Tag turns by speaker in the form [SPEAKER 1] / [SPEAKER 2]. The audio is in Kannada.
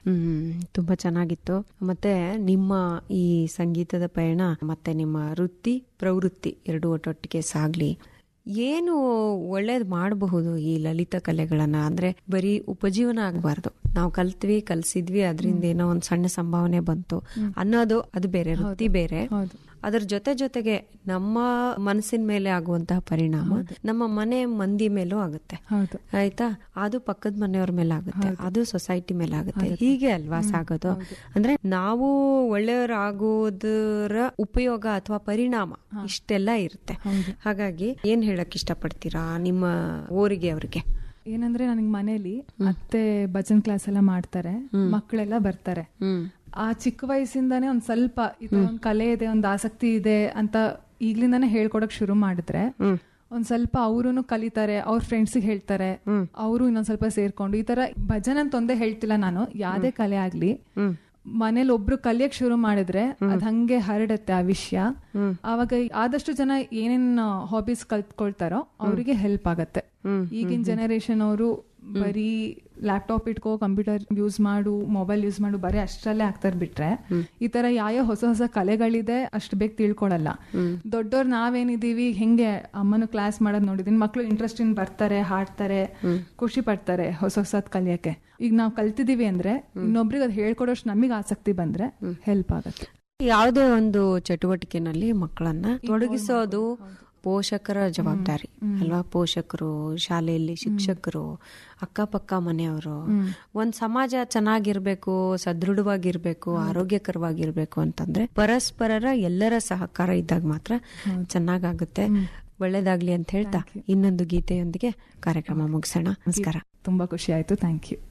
[SPEAKER 1] ಹ್ಮ್ ತುಂಬಾ ಚೆನ್ನಾಗಿತ್ತು ಮತ್ತೆ ನಿಮ್ಮ ಈ ಸಂಗೀತದ ಪಯಣ ಮತ್ತೆ ನಿಮ್ಮ ವೃತ್ತಿ ಪ್ರವೃತ್ತಿ ಎರಡು ಒಟ್ಟೊಟ್ಟಿಗೆ ಸಾಗ್ಲಿ ಏನು ಒಳ್ಳೇದ್ ಮಾಡಬಹುದು ಈ ಲಲಿತ ಕಲೆಗಳನ್ನ ಅಂದ್ರೆ ಬರೀ ಉಪಜೀವನ ಆಗಬಾರ್ದು ನಾವು ಕಲ್ತ್ವಿ ಕಲ್ಸಿದ್ವಿ ಅದರಿಂದ ಏನೋ ಒಂದ್ ಸಣ್ಣ ಸಂಭಾವನೆ ಬಂತು ಅನ್ನೋದು ಅದು ಬೇರೆ ವೃತ್ತಿ ಬೇರೆ
[SPEAKER 2] ಹೌದು
[SPEAKER 1] ಅದ್ರ ಜೊತೆ ಜೊತೆಗೆ ನಮ್ಮ ಮನಸ್ಸಿನ ಮೇಲೆ ಆಗುವಂತಹ ಪರಿಣಾಮ ನಮ್ಮ ಮನೆ ಮಂದಿ ಮೇಲೂ ಆಗುತ್ತೆ
[SPEAKER 2] ಹೌದು
[SPEAKER 1] ಆಯ್ತಾ ಅದು ಪಕ್ಕದ ಮನೆಯವ್ರ ಮೇಲೆ ಆಗುತ್ತೆ ಅದು ಸೊಸೈಟಿ ಮೇಲೆ ಆಗುತ್ತೆ ಹೀಗೆ ಅಲ್ವಾ ಸಾಗೋದು ಅಂದ್ರೆ ನಾವು ಒಳ್ಳೆಯವರಾಗೋದರ ಉಪಯೋಗ ಅಥವಾ ಪರಿಣಾಮ ಇಷ್ಟೆಲ್ಲ ಇರುತ್ತೆ
[SPEAKER 2] ಹೌದು.
[SPEAKER 1] ಹಾಗಾಗಿ ಏನ್ ಹೇಳಕ್ ಇಷ್ಟಪಡ್ತೀರಾ ನಿಮ್ಮ ಊರಿಗೆ ಅವ್ರಿಗೆ
[SPEAKER 2] ಏನಂದ್ರೆ ನನಗೆ ಮನೇಲಿ ಅತ್ತೆ ಭಜನ್ ಕ್ಲಾಸ್ ಎಲ್ಲ ಮಾಡ್ತಾರೆ ಮಕ್ಕಳೆಲ್ಲ ಬರ್ತಾರೆ
[SPEAKER 1] ಹ್ಮ್
[SPEAKER 2] ಆ ಚಿಕ್ಕ ವಯಸ್ಸಿಂದಾನೇ ಒಂದ್ ಸ್ವಲ್ಪ ಇದು ಒಂದ್ ಕಲೆ ಇದೆ ಒಂದ್ ಆಸಕ್ತಿ ಇದೆ ಅಂತ ಈಗ್ಲಿಂದಾನೇ ಹೇಳ್ಕೊಡಕ್ ಶುರು ಮಾಡಿದ್ರೆ ಒಂದ್ ಸ್ವಲ್ಪ ಅವರು ಕಲಿತಾರೆ ಅವ್ರ ಫ್ರೆಂಡ್ಸಿಗೆ ಹೇಳ್ತಾರೆ ಅವರು ಇನ್ನೊಂದ್ ಸ್ವಲ್ಪ ಸೇರ್ಕೊಂಡು ಈ ತರ ಭಜನ್ ಅಂತ ಒಂದೇ ಹೇಳ್ತಿಲ್ಲ ನಾನು ಯಾವ್ದೇ ಕಲೆ ಆಗ್ಲಿ ಮನೇಲಿ ಒಬ್ರು ಕಲಿಯಕ್ ಶುರು ಮಾಡಿದ್ರೆ ಅದ್ ಹಂಗೆ ಹರಡತ್ತೆ ಆ ವಿಷಯ ಅವಾಗ ಆದಷ್ಟು ಜನ ಏನೇನ್ ಹಾಬೀಸ್ ಕಲ್ತ್ಕೊಳ್ತಾರೋ ಅವರಿಗೆ ಹೆಲ್ಪ್ ಆಗತ್ತೆ ಈಗಿನ ಜನರೇಷನ್ ಅವರು ಬರೀ ಲ್ಯಾಪ್ಟಾಪ್ ಇಟ್ಕೋ ಕಂಪ್ಯೂಟರ್ ಯೂಸ್ ಮಾಡು ಮೊಬೈಲ್ ಯೂಸ್ ಮಾಡು ಬರೀ ಅಷ್ಟರಲ್ಲೇ ಆಗ್ತಾರ ಬಿಟ್ರೆ ಈ ತರ ಯಾವ ಹೊಸ ಹೊಸ ಕಲೆಗಳಿದೆ ಅಷ್ಟು ಬೇಗ ತಿಳ್ಕೊಳಲ್ಲ ದೊಡ್ಡವ್ರು ನಾವೇನಿದೀವಿ ಹೆಂಗೆ ಅಮ್ಮನು ಕ್ಲಾಸ್ ಮಾಡೋದ್ ನೋಡಿದೀನಿ ಮಕ್ಳು ಇಂಟ್ರೆಸ್ಟ್ ಇನ್ ಬರ್ತಾರೆ ಹಾಡ್ತಾರೆ ಖುಷಿ ಪಡ್ತಾರೆ ಹೊಸ ಹೊಸದ್ ಕಲಿಯಕ್ಕೆ ಈಗ ನಾವು ಕಲ್ತಿದೀವಿ ಅಂದ್ರೆ ಇನ್ನೊಬ್ರಿಗೆ ಅದ್ ಹೇಳ್ಕೊಡೋಷ್ಟು ನಮಗೆ ಆಸಕ್ತಿ ಬಂದ್ರೆ ಹೆಲ್ಪ್ ಆಗತ್ತೆ
[SPEAKER 1] ಯಾವುದೇ ಒಂದು ಚಟುವಟಿಕೆನಲ್ಲಿ ಮಕ್ಕಳನ್ನ ತೊಡಗಿಸೋದು ಪೋಷಕರ ಜವಾಬ್ದಾರಿ ಅಲ್ವಾ ಪೋಷಕರು ಶಾಲೆಯಲ್ಲಿ ಶಿಕ್ಷಕರು ಅಕ್ಕಪಕ್ಕ ಮನೆಯವರು ಒಂದ್ ಸಮಾಜ ಚೆನ್ನಾಗಿರ್ಬೇಕು ಸದೃಢವಾಗಿರ್ಬೇಕು ಆರೋಗ್ಯಕರವಾಗಿರ್ಬೇಕು ಅಂತಂದ್ರೆ ಪರಸ್ಪರರ ಎಲ್ಲರ ಸಹಕಾರ ಇದ್ದಾಗ ಮಾತ್ರ ಚೆನ್ನಾಗಾಗುತ್ತೆ ಒಳ್ಳೇದಾಗ್ಲಿ ಅಂತ ಹೇಳ್ತಾ ಇನ್ನೊಂದು ಗೀತೆಯೊಂದಿಗೆ ಕಾರ್ಯಕ್ರಮ ಮುಗಿಸೋಣ ನಮಸ್ಕಾರ
[SPEAKER 2] ತುಂಬಾ ಖುಷಿ ಆಯ್ತು ಥ್ಯಾಂಕ್ ಯು